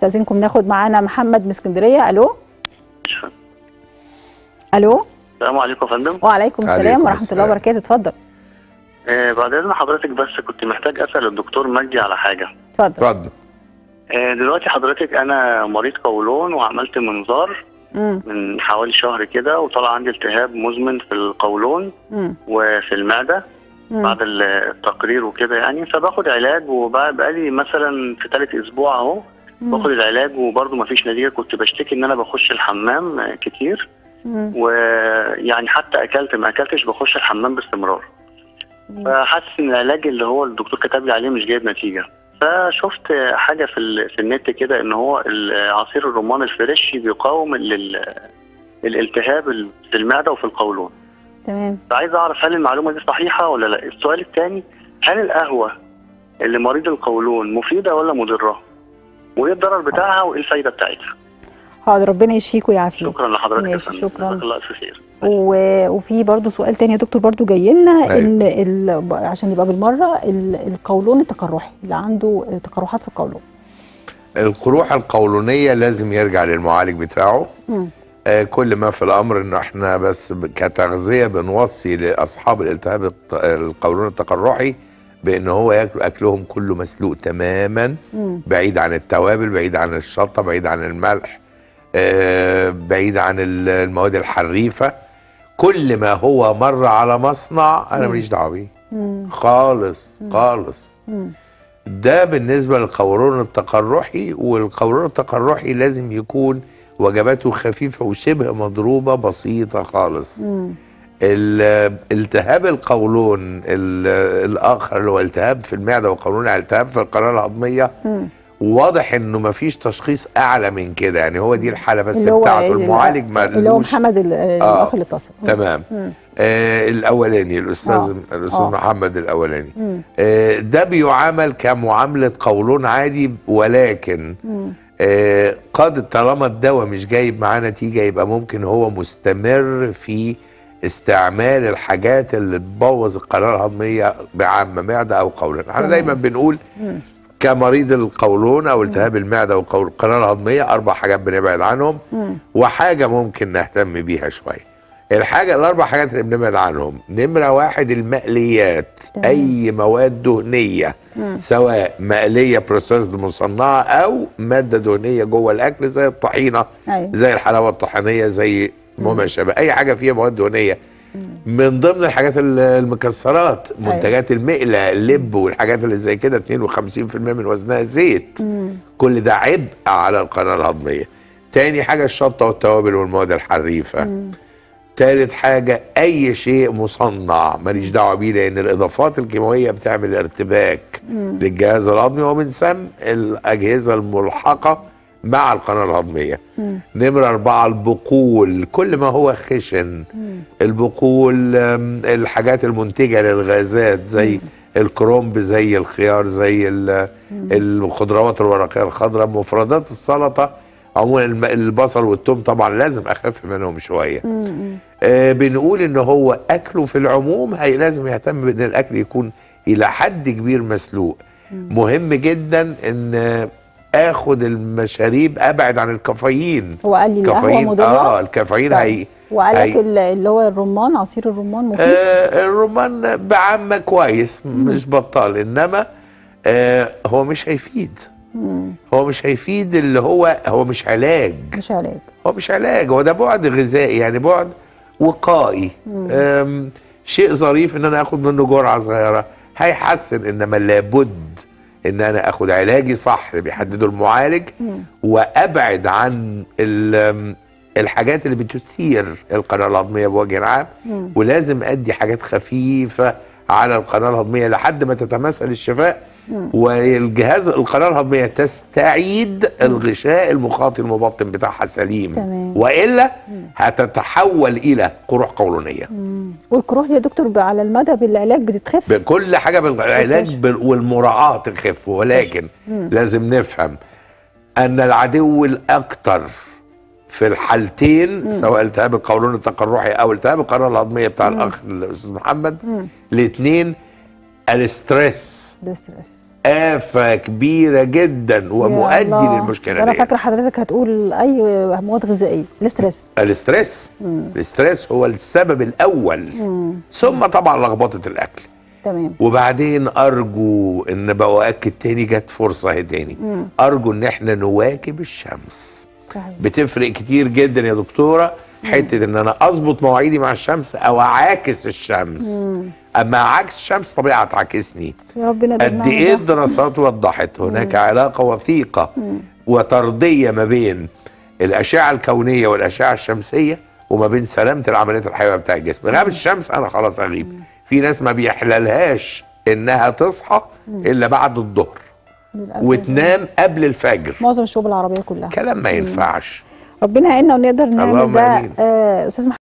استاذنكم ناخد معانا محمد من اسكندريه الو الو السلام عليكم يا فندم وعليكم السلام عليكم ورحمه الله السلام. وبركاته اتفضل آه بعد اذن حضرتك بس كنت محتاج اسال الدكتور مجدي على حاجه اتفضل اتفضل آه دلوقتي حضرتك انا مريض قولون وعملت منظار مم. من حوالي شهر كده وطلع عندي التهاب مزمن في القولون مم. وفي المعده مم. بعد التقرير وكده يعني فباخد علاج وبقالي مثلا في ثالث اسبوع اهو باخد العلاج وبرضه مفيش نتيجه كنت بشتكي ان انا بخش الحمام آه، كتير مم. ويعني حتى اكلت ما اكلتش بخش الحمام باستمرار فحاسس ان العلاج اللي هو الدكتور كتب لي عليه مش جايب نتيجه فشفت حاجه في ال- في النت كده ان هو ال- عصير الرمان الفريش بيقاوم ال- الالتهاب ال- في المعده وفي القولون تمام فعايز اعرف هل المعلومه دي صحيحه ولا لا السؤال الثاني هل القهوه اللي مريض القولون مفيده ولا مضره وايه الضرر بتاعها وايه الفايده بتاعتها حاضر ربنا يشفيك ويعافيك شكرا لحضرتك يا ماشي، فندم شكراً. جزاك الله الف خير و... وفي برضو سؤال تاني يا دكتور برضو جاي لنا أيوة. ان ال... عشان يبقى بالمره ال... القولون التقرحي اللي عنده تقرحات في القولون القروح القولونيه لازم يرجع للمعالج بتاعه مم. آه، كل ما في الامر انه احنا بس ب- كتغذيه بنوصي لاصحاب الالتهاب الط- القولون التقرحي بان هو ياكلوا اكلهم كله مسلوق تماما مم. بعيد عن التوابل بعيد عن الشطه بعيد عن الملح آه، بعيد عن ال- المواد الحريفه كل ما هو مر على مصنع انا مم. ماليش دعوه بيه مم. خالص خالص مم. ده بالنسبه للقولون التقرحي والقولون التقرحي لازم يكون وجباته خفيفه وشبه مضروبه بسيطه خالص مم. ال- التهاب القولون ال- الاخر اللي هو التهاب في المعده والقولون يعني التهاب في القناه الهضميه مم. واضح انه مفيش تشخيص اعلى من كده يعني هو دي الحاله بس اللي هو بتاعته ال- المعالج ما اللي هو قالوش محمد ال- الاخ اللي اتصل تمام مم. آه الاولاني الاستاذ آه. الاستاذ آه. محمد الاولاني مم. آه ده بيعامل كمعامله قولون عادي ولكن مم. آه قد طالما الدواء مش جايب معاه نتيجه يبقى ممكن هو مستمر في استعمال الحاجات اللي تبوظ القناه الهضميه بعامه معده او قولون احنا تمام. دايما بنقول مم. كمريض القولون او التهاب المعده والقناه الهضميه اربع حاجات بنبعد عنهم مم. وحاجه ممكن نهتم بيها شويه الحاجه الاربع حاجات اللي بنبعد عنهم نمره واحد المقليات تمام. اي مواد دهنيه مم. سواء مقليه بروسيسد مصنعه او ماده دهنيه جوه الاكل زي الطحينه ايوه زي الحلاوه الطحينيه زي وما شابه اي حاجه فيها مواد دهنيه من ضمن الحاجات ال- المكسرات أيوة. منتجات المقله اللب والحاجات اللي زي كده 52% من وزنها زيت مم. كل ده عبء على القناه الهضميه تاني حاجه الشطه والتوابل والمواد الحريفه مم. تالت حاجة أي شيء مصنع ماليش دعوة بيه لأن الإضافات الكيماوية بتعمل ارتباك مم. للجهاز الهضمي ومن ثم الأجهزة الملحقة مع القناة الهضمية مم. نمرة أربعة البقول كل ما هو خشن مم. البقول أم، الحاجات المنتجة للغازات زي الكرنب زي الخيار زي ال- الخضروات الورقية الخضراء مفردات السلطة عموما الم- البصل والثوم طبعا لازم اخف منهم شويه مم. آه بنقول ان هو اكله في العموم هي لازم يهتم بان الاكل يكون الى حد كبير مسلوق مهم جدا ان آه، اخد المشاريب ابعد عن الكافيين هو قال لي القهوه كافيين مضره اه الكافيين طيب. هي وقال لك هي- ال- اللي هو الرمان عصير الرمان مفيد آه الرمان بعامة كويس مش بطال انما آه هو مش هيفيد مم. هو مش هيفيد اللي هو هو مش علاج مش علاج هو مش علاج هو ده بعد غذائي يعني بعد وقائي أم، شيء ظريف ان انا اخد منه جرعه صغيره هيحسن انما لابد ان انا اخد علاجي صح اللي بيحدده المعالج مم. وابعد عن ال- أم، الحاجات اللي بتثير القناه الهضميه بوجه عام مم. ولازم ادي حاجات خفيفه على القناه الهضميه لحد ما تتمثل الشفاء مم. والجهاز القناه الهضميه تستعيد الغشاء المخاطي المبطن بتاعها سليم تمام. والا هتتحول الى قروح قولونيه مم. والكروح دي يا دكتور ب- على المدى بالعلاج بتتخف بكل حاجه بالعلاج بالكشف. بال- والمراعاه تخف ولكن مم. لازم نفهم ان العدو الاكثر في الحالتين سواء التهاب القولون التقرحي او التهاب القناه الهضميه بتاع الاخ الاستاذ محمد مم. الاثنين الاسترس ده ستريس آفة كبيرة جدا ومؤدي يا الله. للمشكلة انا دي فاكره حضرتك هتقول اي مواد غذائيه الاسترس الاسترس الاسترس هو السبب الأول ثم طبعا لخبطة الأكل تمام وبعدين أرجو إن بأؤكد تاني جت فرصة اهي تاني أرجو إن احنا نواكب الشمس صحيح بتفرق كتير جدا يا دكتورة حتة إن أنا أظبط مواعيدي مع الشمس أو أعاكس الشمس أما عكس الشمس طبيعي هتعاكسني يا رب نقدر قد نعمل ايه ده. الدراسات وضحت هناك علاقه وثيقه وطرديه ما بين الاشعه الكونيه والاشعه الشمسيه وما بين سلامه العمليات الحيويه بتاع الجسم غاب الشمس انا خلاص اغيب في ناس ما بيحللهاش انها تصحى الا بعد الظهر للأسف. وتنام قبل الفجر معظم الشعوب العربيه كلها كلام ما ينفعش ربنا يعيننا ونقدر نعمل اللهم ده آمين. آه استاذ